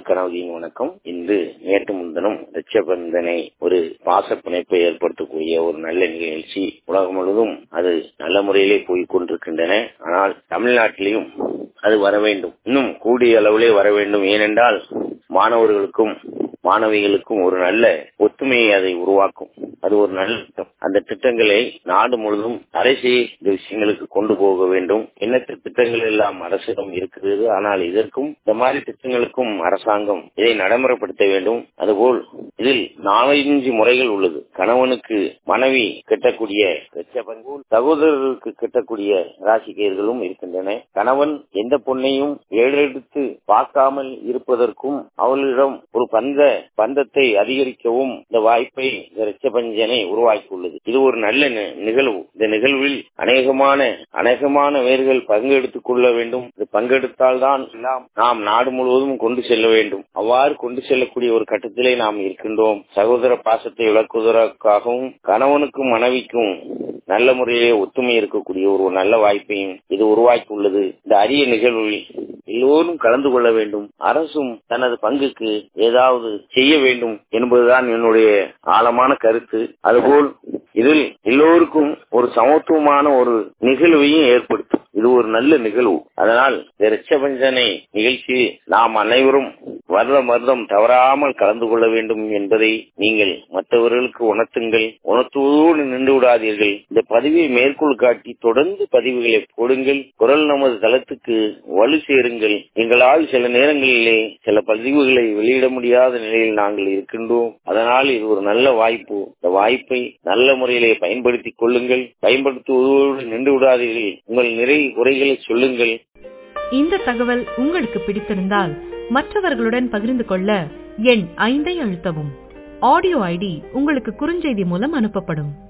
கனவுதியின் வணக்கம் இன்று நேற்று முன்தினம் ரிச்சபந்தனை ஒரு பாச பிணைப்பை ஏற்படுத்தக்கூடிய ஒரு நல்ல நிகழ்ச்சி உலகம் முழுவதும் அது நல்ல முறையிலே போய் கொண்டிருக்கின்றன ஆனால் தமிழ்நாட்டிலையும் அது வர வேண்டும் இன்னும் கூடிய அளவிலே வர வேண்டும் ஏனென்றால் மாணவர்களுக்கும் மாணவிகளுக்கும் ஒரு நல்ல ஒத்துமையை அதை உருவாக்கும் அது ஒரு நல்ல திட்டம் அந்த திட்டங்களை நாடு முழுவதும் அரசு இந்த விஷயங்களுக்கு கொண்டு போக வேண்டும் எண்ணற்ற திட்டங்கள் எல்லாம் அரசிடம் இருக்கிறது ஆனால் இதற்கும் இந்த மாதிரி திட்டங்களுக்கும் அரசாங்கம் இதை நடைமுறைப்படுத்த வேண்டும் அதுபோல் இதில் நாலஞ்சு முறைகள் உள்ளது கணவனுக்கு மனைவி கட்டக்கூடிய சகோதரர்களுக்கு கட்டக்கூடிய ராசிகையர்களும் இருக்கின்றன கணவன் எந்த பொண்ணையும் ஏழெடுத்து பார்க்காமல் இருப்பதற்கும் அவளிடம் ஒரு பந்த பந்தத்தை அதிகரிக்கவும் இந்த வாய்ப்பை இந்த ரிச்சபஞ்சனை உருவாக்கியுள்ளது இது ஒரு நல்ல நிகழ்வு இந்த நிகழ்வில் அநேகமான அநேகமான வேர்கள் பங்கெடுத்துக் கொள்ள வேண்டும் இது பங்கெடுத்தால்தான் எல்லாம் நாம் நாடு முழுவதும் கொண்டு செல்ல வேண்டும் அவ்வாறு கொண்டு செல்லக்கூடிய ஒரு கட்டத்திலே நாம் இருக்கின்றோம் சகோதர பாசத்தை விளக்குவதற்காகவும் கணவனுக்கும் மனைவிக்கும் நல்ல முறையிலே ஒத்துமை இருக்கக்கூடிய ஒரு நல்ல வாய்ப்பையும் இது உருவாக்கி உள்ளது இந்த அரிய நிகழ்வில் எல்லோரும் கலந்து கொள்ள வேண்டும் அரசும் தனது பங்குக்கு ஏதாவது செய்ய வேண்டும் என்பதுதான் என்னுடைய ஆழமான கருத்து அதுபோல் இதில் எல்லோருக்கும் ஒரு சமத்துவமான ஒரு நிகழ்வையும் ஏற்படுத்தும் இது ஒரு நல்ல நிகழ்வு அதனால் இந்த ரிச்சபஞ்சனை நிகழ்ச்சி நாம் அனைவரும் வருடம் வருடம் தவறாமல் கலந்து கொள்ள வேண்டும் என்பதை நீங்கள் மற்றவர்களுக்கு உணர்த்துங்கள் உணர்த்துவதோடு நின்று விடாதீர்கள் இந்த பதிவை மேற்கோள் காட்டி தொடர்ந்து பதிவுகளை போடுங்கள் குரல் நமது தளத்துக்கு வலு சேருங்கள் எங்களால் சில நேரங்களிலே சில பதிவுகளை வெளியிட முடியாத நிலையில் நாங்கள் இருக்கின்றோம் அதனால் இது ஒரு நல்ல வாய்ப்பு இந்த வாய்ப்பை நல்ல முறையிலே பயன்படுத்திக் கொள்ளுங்கள் பயன்படுத்துவதோடு நின்று விடாதீர்கள் உங்கள் நிறை குறைகளை சொல்லுங்கள் இந்த தகவல் உங்களுக்கு பிடித்திருந்தால் மற்றவர்களுடன் பகிர்ந்து கொள்ள எண் ஐந்தை அழுத்தவும் ஆடியோ ஐடி உங்களுக்கு குறுஞ்செய்தி மூலம் அனுப்பப்படும்